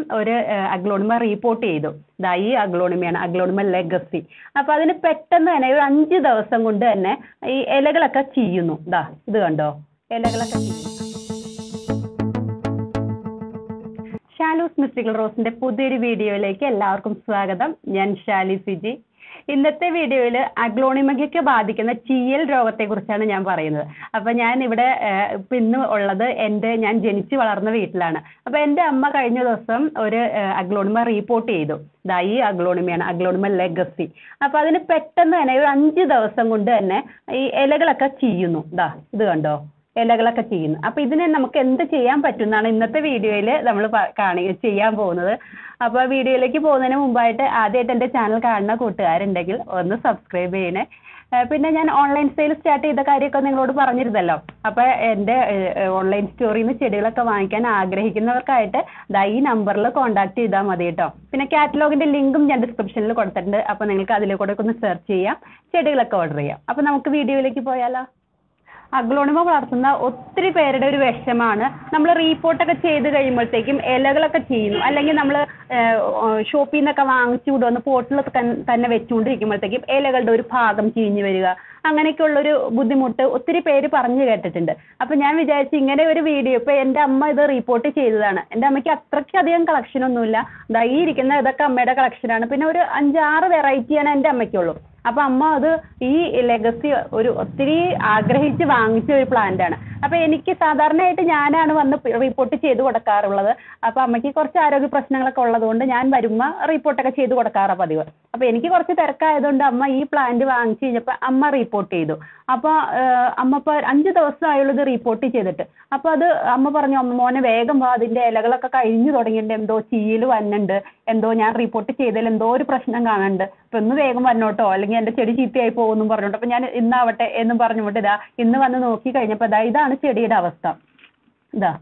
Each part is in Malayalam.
ഒരു അഗ്ലോണിമ റീപ്പോർട്ട് ചെയ്തു ദാ ഈ അഗ്ലോണിമയാണ് അഗ്ലോണിമ ലെഗസി അപ്പൊ അതിന് പെട്ടെന്ന് തന്നെ ഒരു അഞ്ച് ദിവസം കൊണ്ട് തന്നെ ഈ ഇലകളൊക്കെ ചീയുന്നു ദാ ഇത് കണ്ടോ ഇലകളൊക്കെ ചീയുന്നു ഷാലൂസ് മിസ്റ്റിക്കൽ റോസിന്റെ പുതിയൊരു വീഡിയോയിലേക്ക് എല്ലാവർക്കും സ്വാഗതം ഞാൻ ഷാലി സിജി ഇന്നത്തെ വീഡിയോയിൽ അഗ്ലോണിമയ്ക്ക് ബാധിക്കുന്ന ചീയൽ രോഗത്തെ കുറിച്ചാണ് ഞാൻ പറയുന്നത് അപ്പൊ ഞാൻ ഇവിടെ ഏഹ്, ഇപ്പൊ ഇന്ന് ഉള്ളത് എൻ്റെ ഞാൻ ജനിച്ചു വളർന്ന വീട്ടിലാണ് അപ്പൊ എൻ്റെ അമ്മ കഴിഞ്ഞ ദിവസം ഒരു ഏഹ്, അഗ്ലോണിമ റീപ്പോർട്ട് ചെയ്തു ദാ ഈ അഗ്ലോണിമയാണ് അഗ്ലോണിമ ലെഗസി അപ്പൊ അതിന് പെട്ടെന്ന് തന്നെ ഒരു അഞ്ച് ദിവസം കൊണ്ട് തന്നെ ഈ ഇലകളൊക്കെ ചീയുന്നു ദാ ഇത് കണ്ടോ ഇലകളൊക്കെ ചെയ്യുന്നു അപ്പൊ ഇതിനെ നമുക്ക് എന്ത് ചെയ്യാൻ പറ്റും എന്നാണ് ഇന്നത്തെ വീഡിയോയിൽ നമ്മൾ കാണി ചെയ്യാൻ പോകുന്നത് അപ്പൊ വീഡിയോയിലേക്ക് പോകുന്നതിന് മുമ്പായിട്ട് ആദ്യമായിട്ട് എൻ്റെ ചാനൽ കാണുന്ന കൂട്ടുകാരുണ്ടെങ്കിൽ ഒന്ന് സബ്സ്ക്രൈബ് ചെയ്യണേ ഏഹ് പിന്നെ ഞാൻ ഓൺലൈൻ സെയിൽ സ്റ്റാർട്ട് ചെയ്ത കാര്യമൊക്കെ നിങ്ങളോട് പറഞ്ഞിരുന്നല്ലോ അപ്പൊ എൻ്റെ ഓൺലൈൻ സ്റ്റോറിൽ നിന്ന് ചെടികളൊക്കെ വാങ്ങിക്കാൻ ആഗ്രഹിക്കുന്നവർക്കായിട്ട് ദാ ഈ നമ്പറിൽ കോൺടാക്ട് ചെയ്താൽ മതി കേട്ടോ പിന്നെ കാറ്റലോഗിന്റെ ലിങ്കും ഞാൻ ഡിസ്ക്രിപ്ഷനിൽ കൊടുത്തിട്ടുണ്ട് അപ്പൊ നിങ്ങൾക്ക് അതിലേക്കൂടെ ഒന്ന് സെർച്ച് ചെയ്യാം ചെടികളൊക്കെ ഓർഡർ ചെയ്യാം അപ്പൊ നമുക്ക് വീഡിയോയിലേക്ക് പോയാലോ അഗ്ലോണിമ വളർത്തുന്ന ഒത്തിരി പേരുടെ ഒരു വിഷമാണ് നമ്മൾ റീപ്പോർട്ടൊക്കെ ചെയ്ത് കഴിയുമ്പോഴത്തേക്കും ഇലകളൊക്കെ ചെയ്യുന്നു അല്ലെങ്കിൽ നമ്മൾ ഷോപ്പിൽ നിന്നൊക്കെ വാങ്ങിച്ചു കൊണ്ടുവന്ന് പോട്ടിലൊക്കെ തൻ- തന്നെ വെച്ചുകൊണ്ടിരിക്കുമ്പോഴത്തേക്കും ഇലകളുടെ ഒരു ഭാഗം ചീഞ്ഞു വരിക അങ്ങനെയൊക്കെയുള്ളൊരു ബുദ്ധിമുട്ട് ഒത്തിരി പേര് പറഞ്ഞു കേട്ടിട്ടുണ്ട് അപ്പം ഞാൻ വിചാരിച്ചു ഇങ്ങനെ ഒരു വീഡിയോ ഇപ്പം എൻ്റെ അമ്മ ഇത് റിപ്പോർട്ട് ചെയ്തതാണ് എൻ്റെ അമ്മയ്ക്ക് അത്രയ്ക്കധികം കളക്ഷൻ ഒന്നുമില്ല ദാ ഈ ഇരിക്കുന്ന ഇതൊക്കെ അമ്മയുടെ കളക്ഷനാണ് പിന്നെ ഒരു അഞ്ചാറ് വെറൈറ്റിയാണ് എൻ്റെ അമ്മയ്ക്കുള്ളൂ അപ്പൊ അമ്മ അത് ഈ ലെഗസി ഒരു ഒത്തിരി ആഗ്രഹിച്ച് വാങ്ങിച്ച ഒരു പ്ലാന്റ് ആണ് അപ്പൊ എനിക്ക് സാധാരണയായിട്ട് ഞാനാണ് വന്ന് റിപ്പോർട്ട് ചെയ്ത് കൊടുക്കാറുള്ളത് അപ്പൊ അമ്മയ്ക്ക് കുറച്ച് ആരോഗ്യ പ്രശ്നങ്ങളൊക്കെ ഉള്ളതുകൊണ്ട് ഞാൻ വരുമ്പോ റിപ്പോർട്ടൊക്കെ ചെയ്ത് കൊടുക്കാറാ പതിവ് അപ്പൊ എനിക്ക് കുറച്ച് തിരക്കായതുകൊണ്ട് അമ്മ ഈ പ്ലാന്റ് വാങ്ങിച്ചു കഴിഞ്ഞപ്പോ അമ്മ റിപ്പോർട്ട് ചെയ്തു അപ്പൊ ഏഹ്, അമ്മ ഇപ്പൊ അഞ്ച് ദിവസമായുള്ളൂ ഇത് റിപ്പോർട്ട് ചെയ്തിട്ട് അപ്പൊ അത് അമ്മ പറഞ്ഞു അമ്മ മോനെ വേഗം വാ അതിന്റെ ഇലകളൊക്കെ കഴിഞ്ഞു തുടങ്ങിയിട്ടുണ്ട് എന്തോ ചീല് വന്നുണ്ട് എന്തോ ഞാൻ റിപ്പോർട്ട് ചെയ്തതിൽ എന്തോ ഒരു പ്രശ്നം കാണുന്നുണ്ട് അപ്പൊ ഇന്ന് വേഗം വന്നോട്ടോ അല്ലെങ്കിൽ എന്റെ ചെടി ചീത്തയായി പോകുമെന്നും പറഞ്ഞോട്ടോ അപ്പൊ ഞാൻ ഇന്നാവട്ടെ എന്നും പറഞ്ഞുകൊണ്ട് ഇതാ ഇന്ന് വന്ന് നോക്കി കഴിഞ്ഞപ്പോ ഇതാ ഇതാണ് ചെടിയുടെ അവസ്ഥ ഇതാ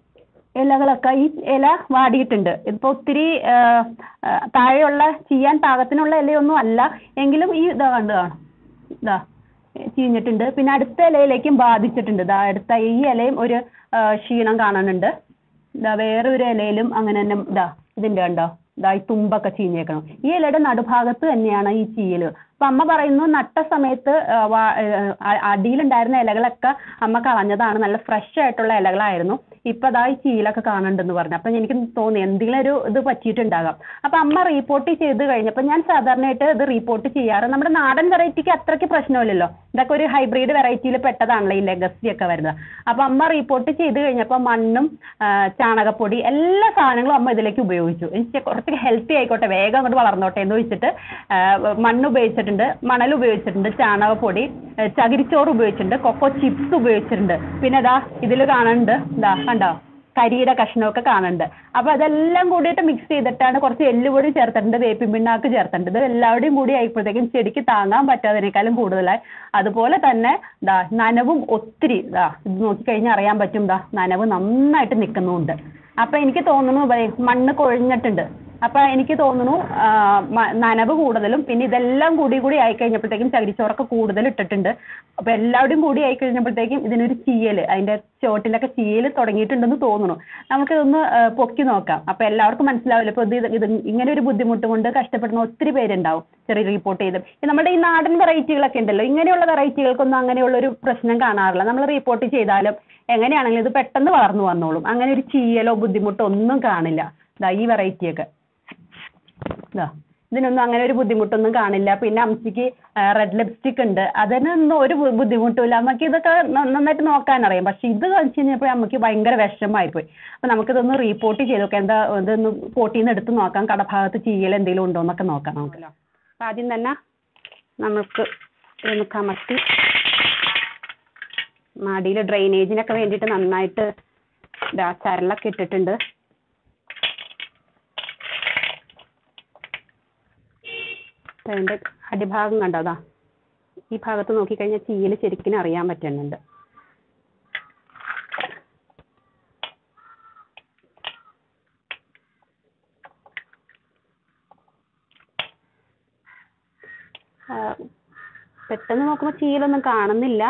ഇലകളൊക്കെ ഈ ഇല വാടിയിട്ടുണ്ട് ഇതിപ്പോ ഒത്തിരി ആ, ആ, താഴെയുള്ള ചെയ്യാൻ പാകത്തിനുള്ള ഇലയൊന്നും അല്ല എങ്കിലും ഈ ഇതാ കണ്ടു കാണും ഇതാ ചീഞ്ഞിട്ടുണ്ട് പിന്നെ അടുത്ത ഇലയിലേക്കും ബാധിച്ചിട്ടുണ്ട് ഇതാ അടുത്ത ഈ ഇലയും ഒരു ആ, ക്ഷീണം കാണുന്നുണ്ട് ഇതാ വേറെ ഒരു ഇലയിലും അങ്ങനെ തന്നെ ഇതാ ഇതിന്റെ കണ്ടോ ഇതാ ഈ തുമ്പൊക്കെ ചീഞ്ഞേക്കണം ഈ ഇലയുടെ നടുഭാഗത്ത് തന്നെയാണ് ഈ ചീയല് അപ്പൊ അമ്മ പറയുന്നു നട്ട സമയത്ത് ആ, വാ- ആ, അടിയിലുണ്ടായിരുന്ന ഇലകളൊക്കെ അമ്മ കളഞ്ഞതാണ് നല്ല ഫ്രഷ് ആയിട്ടുള്ള ഇലകളായിരുന്നു ഇപ്പൊ അതാ ഈ ചീലൊക്കെ കാണുന്നുണ്ടെന്ന് പറഞ്ഞു അപ്പൊ എനിക്ക് തോന്നി എന്തെങ്കിലും ഒരു ഇത് പറ്റിയിട്ടുണ്ടാകാം അപ്പൊ അമ്മ റിപ്പോർട്ട് ചെയ്ത് കഴിഞ്ഞപ്പോൾ ഞാൻ സാധാരണയായിട്ട് ഇത് റിപ്പോർട്ട് ചെയ്യാറ് നമ്മുടെ നാടൻ വെറൈറ്റിക്ക് അത്രയ്ക്ക് പ്രശ്നമില്ലല്ലോ ഇതൊക്കെ ഒരു ഹൈബ്രിഡ് വെറൈറ്റിയിൽ പെട്ടതാണല്ലോ ഈ ലെഗസി ഒക്കെ വരുന്നത് അപ്പൊ അമ്മ റിപ്പോർട്ട് ചെയ്ത് കഴിഞ്ഞപ്പോൾ മണ്ണും ആ, ചാണകപ്പൊടി എല്ലാ സാധനങ്ങളും അമ്മ ഇതിലേക്ക് ഉപയോഗിച്ചു എനിക്ക് കുറച്ച് ഹെൽത്തി ആയിക്കോട്ടെ വേഗം അങ്ങോട്ട് വളർന്നോട്ടെ എന്ന് വെച്ചിട്ട് ആ, മണ്ണ് ഉപയോഗിച്ചിട്ടുണ്ട് മണൽ ഉപയോഗിച്ചിട്ടുണ്ട് ചാണകപ്പൊടി ആ, ചകിരിച്ചോറ് ഉപയോഗിച്ചിട്ടുണ്ട് കൊക്കോ ചിപ്സ് ഉപയോഗിച്ചിട്ടുണ്ട് പിന്നെ ഇതാ ഇതിൽ കാണുന്നുണ്ട് ഇതാ കണ്ടോ കരിയുടെ കഷ്ണമൊക്കെ കാണുന്നുണ്ട് അപ്പൊ അതെല്ലാം കൂടിയിട്ട് മിക്സ് ചെയ്തിട്ടാണ് കുറച്ച് എല്ലുപൊടി ചേർത്തിട്ടുണ്ട് വേപ്പിൻ പിണ്ണാക്ക് ചേർത്തിട്ടുണ്ട് ഇത് എല്ലാവരുടെയും കൂടി ആയപ്പോഴത്തേക്കും ചെടിക്ക് താങ്ങാൻ പറ്റാതിനേക്കാളും കൂടുതലായി അതുപോലെ തന്നെ ദാ നനവും ഒത്തിരി ദാ ഇത് നോക്കിക്കഴിഞ്ഞാൽ അറിയാൻ പറ്റും ദാ നനവ് നന്നായിട്ട് നിൽക്കുന്നുണ്ട് അപ്പൊ എനിക്ക് തോന്നുന്നു ദേ മണ്ണ് കൊഴിഞ്ഞിട്ടുണ്ട് അപ്പൊ എനിക്ക് തോന്നുന്നു ആ, മ- നനവ് കൂടുതലും പിന്നെ ഇതെല്ലാം കൂടി കൂടി ആയി കഴിഞ്ഞപ്പോഴത്തേക്കും ചകിരിച്ചോറൊക്കെ കൂടുതൽ ഇട്ടിട്ടുണ്ട് അപ്പൊ എല്ലാവരുടെയും കൂടി ആയി കഴിഞ്ഞപ്പോഴത്തേക്കും ഇതിനൊരു ചീയല് അതിന്റെ ചോട്ടിലൊക്കെ ചീയല് തുടങ്ങിയിട്ടുണ്ടെന്ന് തോന്നുന്നു നമുക്ക് ഇതൊന്ന് ആ, പൊക്കി നോക്കാം അപ്പൊ എല്ലാവർക്കും മനസ്സിലാവില്ല ഇപ്പൊ ഇത് ഇത് ഇങ്ങനെ ഒരു ബുദ്ധിമുട്ട് കൊണ്ട് കഷ്ടപ്പെടുന്ന ഒത്തിരി പേരുണ്ടാവും ചെറിയ റിപ്പോർട്ട് ചെയ്ത് ഈ നമ്മുടെ ഈ നാടൻ വെറൈറ്റികളൊക്കെ ഉണ്ടല്ലോ ഇങ്ങനെയുള്ള വെറൈറ്റികൾക്കൊന്നും അങ്ങനെയുള്ള ഒരു പ്രശ്നം കാണാറില്ല നമ്മൾ റിപ്പോർട്ട് ചെയ്താലും എങ്ങനെയാണെങ്കിലും ഇത് പെട്ടെന്ന് വളർന്നു വന്നോളും അങ്ങനെ ഒരു ചീയലോ ബുദ്ധിമുട്ടോ ഒന്നും കാണില്ല ദാ ഈ വെറൈറ്റിയൊക്കെ ഇതാ ഇതിനൊന്നും അങ്ങനെ ഒരു ബുദ്ധിമുട്ടൊന്നും കാണില്ല പിന്നെ അമ്മച്ചിക്ക് റെഡ് ലിപ്സ്റ്റിക് ഉണ്ട് അതിനൊന്നും ഒരു ബു- ബുദ്ധിമുട്ടുമില്ല അമ്മക്ക് ഇതൊക്കെ ന- നന്നായിട്ട് നോക്കാൻ അറിയാം പക്ഷെ ഇത് കഴിച്ചു കഴിഞ്ഞപ്പോൾ അമ്മക്ക് ഭയങ്കര വിഷമമായിപ്പോയി അപ്പൊ നമുക്കിതൊന്ന് റീപ്പോർട്ട് ചെയ്ത് നോക്കാം എന്താ ഇതൊന്ന് പോട്ടിൽ നിന്ന് എടുത്ത് നോക്കാം കടഭാഗത്ത് ചീയൽ എന്തെങ്കിലും ഉണ്ടോ എന്നൊക്കെ നോക്കാം നമുക്ക് അപ്പൊ ആദ്യം തന്നെ നമുക്ക് ഇതൊന്ന് കമത്തി മടിയിൽ ഡ്രെയിനേജിനൊക്കെ വേണ്ടിയിട്ട് നന്നായിട്ട് ഇതാ ചരലൊക്കെ ഇട്ടിട്ടുണ്ട് അതിന്റെ അടിഭാഗം കണ്ടോ അതാ ഈ ഭാഗത്ത് നോക്കിക്കഴിഞ്ഞാൽ ചീയൽ ശരിക്കും അറിയാൻ പറ്റുന്നുണ്ട് ആ, പെട്ടെന്ന് നോക്കുമ്പോൾ ചീലൊന്നും കാണുന്നില്ല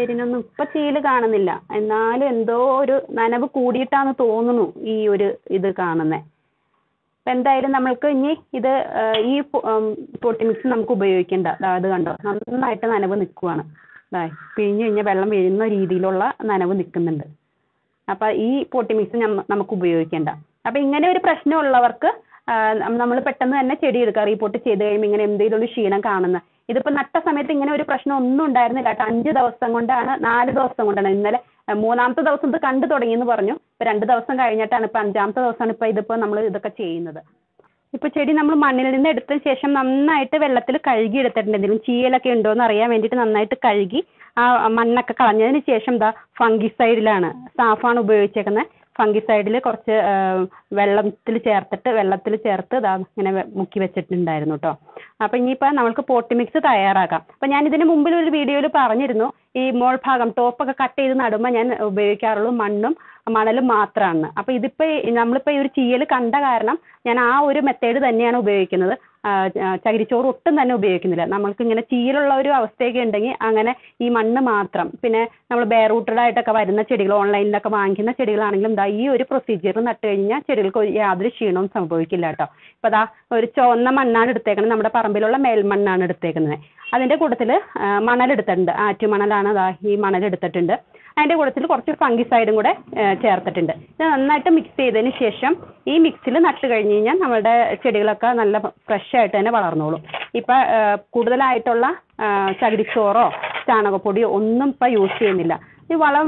വേരിനൊന്നും ഇപ്പൊ ചീല് കാണുന്നില്ല എന്നാലും എന്തോ ഒരു നനവ് കൂടിയിട്ടാന്ന് തോന്നുന്നു ഈ ഒരു ഇത് കാണുന്നേ അപ്പൊ എന്തായാലും നമ്മൾക്ക് ഇനി ഇത് ആ, ഈ പൊട്ടി മിക്സ് നമുക്ക് ഉപയോഗിക്കണ്ട ദാ ഇത് കണ്ടോ നന്നായിട്ട് നനവ് നിൽക്കുവാണ് ദാ പിഴിഞ്ഞ് കഴിഞ്ഞാൽ വെള്ളം വീഴുന്ന രീതിയിലുള്ള നനവ് നിൽക്കുന്നുണ്ട് അപ്പൊ ഈ പൊട്ടി മിക്സ് നമുക്ക് ഉപയോഗിക്കേണ്ട അപ്പൊ ഇങ്ങനെ ഒരു പ്രശ്നം ഉള്ളവർക്ക് നമ്മൾ പെട്ടെന്ന് തന്നെ ചെടി എടുക്കുക റീപോർട്ട് ചെയ്ത് കഴിയുമ്പോൾ ഇങ്ങനെ എന്തെങ്കിലും ഒരു ക്ഷീണം കാണുന്ന ഇതിപ്പോ നട്ട സമയത്ത് ഇങ്ങനെ ഒരു പ്രശ്നം ഒന്നും ഉണ്ടായിരുന്നില്ല കേട്ടോ അഞ്ച് ദിവസം കൊണ്ടാണ് നാല് ദിവസം കൊണ്ടാണ് ഇന്നലെ ആ, മൂന്നാമത്തെ ദിവസം ഇത് കണ്ടു തുടങ്ങിയെന്ന് പറഞ്ഞു ഇപ്പൊ രണ്ട് ദിവസം കഴിഞ്ഞിട്ടാണ് ഇപ്പൊ അഞ്ചാമത്തെ ദിവസമാണ് ഇപ്പൊ ഇതിപ്പോ നമ്മൾ ഇതൊക്കെ ചെയ്യുന്നത് ഇപ്പൊ ചെടി നമ്മൾ മണ്ണിൽ നിന്ന് എടുത്തതിന് ശേഷം നന്നായിട്ട് വെള്ളത്തിൽ കഴുകി എടുത്തിട്ടുണ്ട് എന്തെങ്കിലും ചീയലൊക്കെ ഉണ്ടോ എന്ന് അറിയാൻ വേണ്ടിയിട്ട് നന്നായിട്ട് കഴുകി ആ മണ്ണൊക്കെ കളഞ്ഞതിന് ശേഷം ദാ ഫംഗിസൈഡിലാണ് സാഫാണ് ഉപയോഗിച്ചേക്കുന്നത് ഫംഗിസൈഡിൽ കുറച്ച് വെള്ളത്തിൽ ചേർത്തിട്ട് വെള്ളത്തിൽ ചേർത്ത് ദാ ഇങ്ങനെ വെ- മുക്കി വെച്ചിട്ടുണ്ടായിരുന്നു കേട്ടോ അപ്പൊ ഇനിയിപ്പോ നമ്മൾക്ക് പോട്ടി മിക്സ് തയ്യാറാക്കാം അപ്പൊ ഞാൻ ഇതിന് മുമ്പിൽ ഒരു വീഡിയോയിൽ പറഞ്ഞിരുന്നു ഈ മോൾ ഭാഗം ടോപ്പൊക്കെ കട്ട് ചെയ്ത് നടുമ്പോൾ ഞാൻ ഉപയോഗിക്കാറുള്ളൂ മണ്ണും മണലും മാത്രമാണ് അപ്പൊ ഇതിപ്പോ ഈ- നമ്മളിപ്പോ ഈ ഒരു ചീയൽ കണ്ട കാരണം ഞാൻ ആ ഒരു മെത്തേഡ് തന്നെയാണ് ഉപയോഗിക്കുന്നത് ആ, ആ, ചകിരിച്ചോറ് ഒട്ടും തന്നെ ഉപയോഗിക്കുന്നില്ല നമ്മൾക്ക് ഇങ്ങനെ ചീയലുള്ള ഒരു അവസ്ഥയൊക്കെ ഉണ്ടെങ്കിൽ അങ്ങനെ ഈ മണ്ണ് മാത്രം പിന്നെ നമ്മൾ ബെയർ ആയിട്ടൊക്കെ വരുന്ന ചെടികൾ ഓൺലൈനിലൊക്കെ വാങ്ങിക്കുന്ന ചെടികളാണെങ്കിലും ദാ ഈ ഒരു പ്രൊസീജിയർ നട്ട് കഴിഞ്ഞാൽ ചെടികൾക്ക് ഒരു യാതൊരു ക്ഷീണവും സംഭവിക്കില്ല കേട്ടോ ഇപ്പൊ ദാ ഒരു ചുവന്ന മണ്ണാണ് എടുത്തേക്കുന്നത് നമ്മുടെ പറമ്പിലുള്ള മേൽമണ്ണാണ് എടുത്തേക്കുന്നത് അതിന്റെ കൂട്ടത്തിൽ മണലെടുത്തിട്ടുണ്ട് ആറ്റുമണലാണ് ദാ ഈ മണലെടുത്തിട്ടുണ്ട് അതിന്റെ കൂട്ടത്തിൽ കുറച്ച് ഫംഗിസൈഡും കൂടെ ആ, ചേർത്തിട്ടുണ്ട് ഇത് നന്നായിട്ട് മിക്സ് ചെയ്തതിന് ശേഷം ഈ മിക്സിൽ നട്ട് കഴിഞ്ഞ് കഴിഞ്ഞാൽ നമ്മുടെ ചെടികളൊക്കെ നല്ല ഫ്രഷ് ആയിട്ട് തന്നെ വളർന്നോളും ഇപ്പം ആ, കൂടുതലായിട്ടുള്ള ആ, ചകിരിച്ചോറോ ചാണകപ്പൊടിയോ ഒന്നും ഇപ്പം യൂസ് ചെയ്യുന്നില്ല ഈ വളം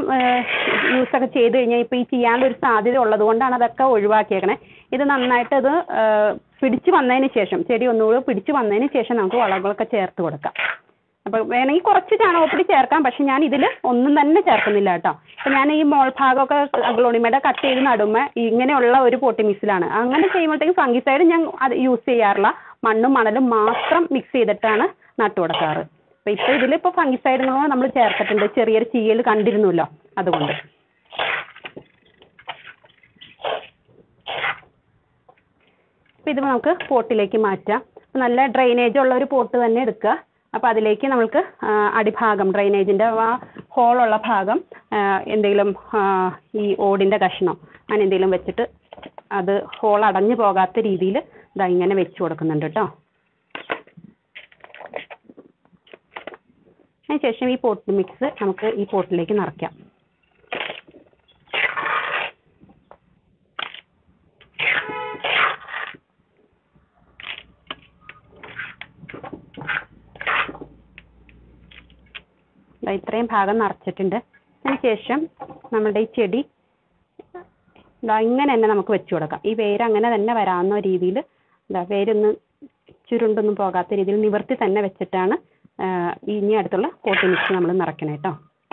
യൂസ് ഒക്കെ ചെയ്ത് കഴിഞ്ഞാൽ ഇപ്പം ഈ ചെയ്യാനുള്ള ഒരു സാധ്യത ഉള്ളത് കൊണ്ടാണ് അതൊക്കെ ഒഴിവാക്കിയേക്കണേ ഇത് നന്നായിട്ട് ഇത് ആ, പിടിച്ച് വന്നതിന് ശേഷം ചെടി ഒന്നുകൂടി പിടിച്ച് വന്നതിന് ശേഷം നമുക്ക് വളങ്ങളൊക്കെ ചേർത്ത് കൊടുക്കാം അപ്പൊ വേണമെങ്കിൽ കുറച്ച് ചാണകപ്പൊടി ചേർക്കാം പക്ഷെ ഞാൻ ഇതിൽ ഒന്നും തന്നെ ചേർക്കുന്നില്ല കേട്ടോ അപ്പൊ ഞാൻ ഈ മോൾ ഭാഗമൊക്കെ അഗ്ലോണിമയുടെ കട്ട് ചെയ്ത് നടുമ്പോൾ ഇങ്ങനെയുള്ള ഒരു പോട്ടി മിക്സിലാണ് അങ്ങനെ ചെയ്യുമ്പോഴത്തേക്കും ഫംഗിസൈഡ് ഞാൻ അത് യൂസ് ചെയ്യാറില്ല മണ്ണും മണലും മാത്രം മിക്സ് ചെയ്തിട്ടാണ് നട്ടു കൊടുക്കാറ് അപ്പൊ ഇപ്പൊ ഇതിൽ ഇപ്പൊ ഫംഗിസൈഡുകളും നമ്മൾ ചേർത്തിട്ടുണ്ട് ചെറിയൊരു ചീയൽ കണ്ടിരുന്നല്ലോ അതുകൊണ്ട് അപ്പൊ ഇത് നമുക്ക് പോട്ടിലേക്ക് മാറ്റാം അപ്പൊ നല്ല ഡ്രെയിനേജ് ഉള്ള ഒരു പോട്ട് തന്നെ എടുക്കുക അപ്പൊ അതിലേക്ക് നമ്മൾക്ക് ആ, അടിഭാഗം ഡ്രെയിനേജിന്റെ ആ ഹോളുള്ള ഭാഗം ആ, എന്തെങ്കിലും ആ, ഈ ഓടിന്റെ കഷ്ണം അങ്ങനെ എന്തെങ്കിലും വെച്ചിട്ട് അത് ഹോൾ അടഞ്ഞു പോകാത്ത രീതിയിൽ ഇതാ ഇങ്ങനെ വെച്ച് കൊടുക്കുന്നുണ്ട് കേട്ടോ അതിനുശേഷം ഈ പോട്ട് മിക്സ് നമുക്ക് ഈ പോട്ടിലേക്ക് നിറയ്ക്കാം ദാ ഇത്രയും ഭാഗം നിറച്ചിട്ടുണ്ട് അതിനുശേഷം നമ്മുടെ ഈ ചെടി ദാ ഇങ്ങനെ തന്നെ നമുക്ക് വെച്ച് കൊടുക്കാം ഈ വേര് അങ്ങനെ തന്നെ വരാവുന്ന രീതിയിൽ ദാ വേരൊന്ന് ചുരുണ്ടൊന്നും പോകാത്ത രീതിയിൽ നിവർത്തി തന്നെ വെച്ചിട്ടാണ് ആ, ഈ ഇനി അടുത്തുള്ള പോട്ടി മിക്സ് നമ്മൾ നിറയ്ക്കണം കേട്ടോ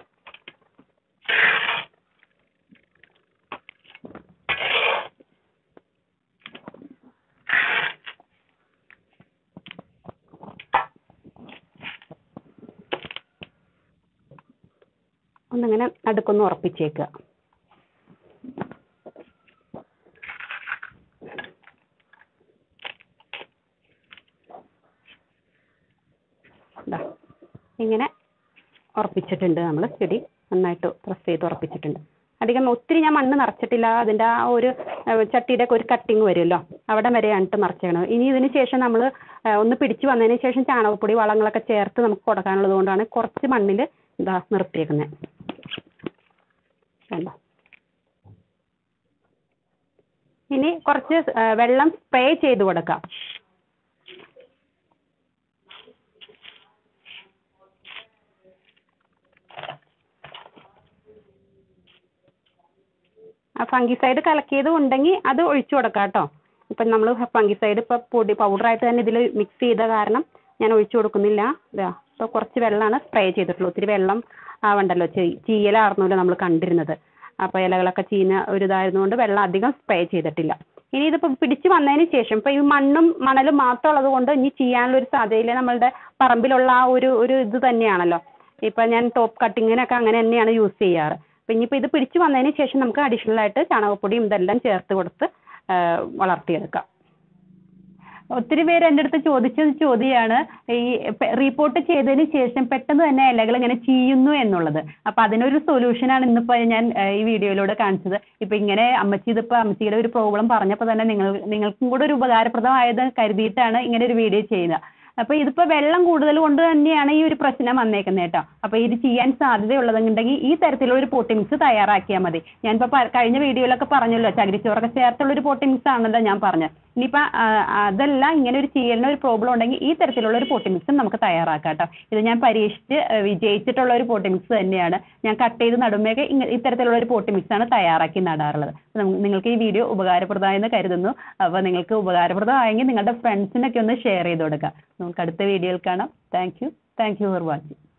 ഒന്നിങ്ങനെ നടുക്കൊന്ന് ഉറപ്പിച്ചേക്കുക ദാ, ഇങ്ങനെ ഉറപ്പിച്ചിട്ടുണ്ട് നമ്മൾ ചെടി നന്നായിട്ട് പ്രസ് ചെയ്ത് ഉറപ്പിച്ചിട്ടുണ്ട് അധികം ഒത്തിരി ഞാൻ മണ്ണ് നിറച്ചിട്ടില്ല അതിൻ്റെ ആ ഒരു ഏഹ്, ചട്ടിയുടെ ഒക്കെ ഒരു കട്ടിങ് വരുമല്ലോ അവിടെ വരെയാണ് ഇട്ട് നിറച്ചേക്കണത് ഇനി ഇതിന് ശേഷം നമ്മൾ ഒന്ന് പിടിച്ച് വന്നതിന് ശേഷം ചാണകപ്പൊടി വളങ്ങളൊക്കെ ചേർത്ത് നമുക്ക് കൊടുക്കാനുള്ളത് കൊണ്ടാണ് കുറച്ച് മണ്ണിൽ ഇതാ നിർത്തിയേക്കുന്നത് കണ്ടോ ഇനി കുറച്ച് ആ, വെള്ളം സ്പ്രേ ചെയ്ത് കൊടുക്കാം ആ ഫംഗിസൈഡ് കലക്കിയത് ഉണ്ടെങ്കിൽ അത് ഒഴിച്ചു കൊടുക്കാം കേട്ടോ ഇപ്പം നമ്മൾ ഫംഗിസൈഡ് ഇപ്പം പൊടി പൗഡറായിട്ട് തന്നെ ഇതിൽ മിക്സ് ചെയ്ത കാരണം ഞാൻ ഒഴിച്ചു കൊടുക്കുന്നില്ല ഇതാ ഇപ്പോൾ കുറച്ച് വെള്ളമാണ് സ്പ്രേ ചെയ്തിട്ടുള്ളൂ ഒത്തിരി വെള്ളം ആവണ്ടല്ലോ ചീ- ചീയലായിരുന്നല്ലോ നമ്മൾ കണ്ടിരുന്നത് അപ്പോൾ ഇലകളൊക്കെ ചീഞ്ഞ ഒരു ഇതായിരുന്നുകൊണ്ട് വെള്ളം അധികം സ്പ്രേ ചെയ്തിട്ടില്ല ഇനി ഇതിപ്പോൾ പിടിച്ച് വന്നതിന് ശേഷം ഇപ്പോൾ ഈ മണ്ണും മണലും മാത്രം ഉള്ളത് കൊണ്ട് ഇനി ചെയ്യാനുള്ള ഒരു സാധ്യതയില്ല നമ്മളുടെ പറമ്പിലുള്ള ആ ഒരു ഒരു ഇത് തന്നെയാണല്ലോ ഇപ്പം ഞാൻ ടോപ്പ് കട്ടിങ്ങിനൊക്കെ അങ്ങനെ തന്നെയാണ് യൂസ് ചെയ്യാറ് അപ്പം ഇനിയിപ്പോൾ ഇത് പിടിച്ച് വന്നതിന് ശേഷം നമുക്ക് അഡീഷണൽ ആയിട്ട് ചാണകപ്പൊടിയും ഇതെല്ലാം ചേർത്ത് കൊടുത്ത് ആ, വളർത്തിയെടുക്കാം ഒത്തിരി പേര് എൻ്റെ അടുത്ത് ചോദിച്ച ചോദ്യമാണ് ഈ റിപ്പോർട്ട് ചെയ്തതിന് ശേഷം പെട്ടെന്ന് തന്നെ ഇലകൾ ഇങ്ങനെ ചീയുന്നു എന്നുള്ളത് അപ്പൊ അതിനൊരു സൊല്യൂഷനാണ് ഇന്നിപ്പോ ഞാൻ ഏഹ്, ഈ വീഡിയോയിലൂടെ കാണിച്ചത് ഇപ്പൊ ഇങ്ങനെ അമ്മച്ചി ഇതിപ്പോ അമ്മച്ചിയുടെ ഒരു പ്രോബ്ലം പറഞ്ഞപ്പോൾ തന്നെ നിങ്ങൾ നിങ്ങൾക്കും കൂടെ ഒരു ഉപകാരപ്രദമായത് കരുതിയിട്ടാണ് ഇങ്ങനെ ഒരു വീഡിയോ ചെയ്യുന്നത് അപ്പൊ ഇതിപ്പോ വെള്ളം കൂടുതൽ കൊണ്ട് തന്നെയാണ് ഈ ഒരു പ്രശ്നം വന്നേക്കുന്നത് കേട്ടോ അപ്പൊ ഇത് ചെയ്യാൻ സാധ്യതയുള്ളതുണ്ടെങ്കിൽ ഈ തരത്തിലുള്ള ഒരു പോട്ടി മിക്സ് തയ്യാറാക്കിയാൽ മതി ഞാനിപ്പോ പ- കഴിഞ്ഞ വീഡിയോയിലൊക്കെ പറഞ്ഞല്ലോ ചകിരിച്ചോറൊക്കെ ചേർത്തുള്ള ഒരു പോട്ടി മിക്സ് ആണല്ലോ ഞാൻ പറഞ്ഞത് ഇനിയിപ്പോ ആ, അതല്ല ഇങ്ങനെ ഒരു ചെയ്യലിന് ഒരു പ്രോബ്ലം ഉണ്ടെങ്കിൽ ഈ തരത്തിലുള്ള ഒരു പോട്ടി മിക്സും നമുക്ക് തയ്യാറാക്കാം കേട്ടോ ഇത് ഞാൻ പരീക്ഷിച്ച് ആ, വിജയിച്ചിട്ടുള്ള ഒരു പോട്ടി മിക്സ് തന്നെയാണ് ഞാൻ കട്ട് ചെയ്ത് നടുമ്പോഴൊക്കെ ഇങ്ങ ഇത്തരത്തിലുള്ള ഒരു പോട്ടി മിക്സ് ആണ് തയ്യാറാക്കി നടാറുള്ളത് അപ്പൊ നമുക്ക് നിങ്ങൾക്ക് ഈ വീഡിയോ ഉപകാരപ്രദമായെന്ന് കരുതുന്നു അപ്പോൾ നിങ്ങൾക്ക് ഉപകാരപ്രദമായെങ്കിൽ നിങ്ങളുടെ ഫ്രണ്ട്സിനൊക്കെ ഒന്ന് ഷെയർ ചെയ്ത് കൊടുക്കുക നമുക്ക് അടുത്ത വീഡിയോയിൽ കാണാം thank you thank you for watching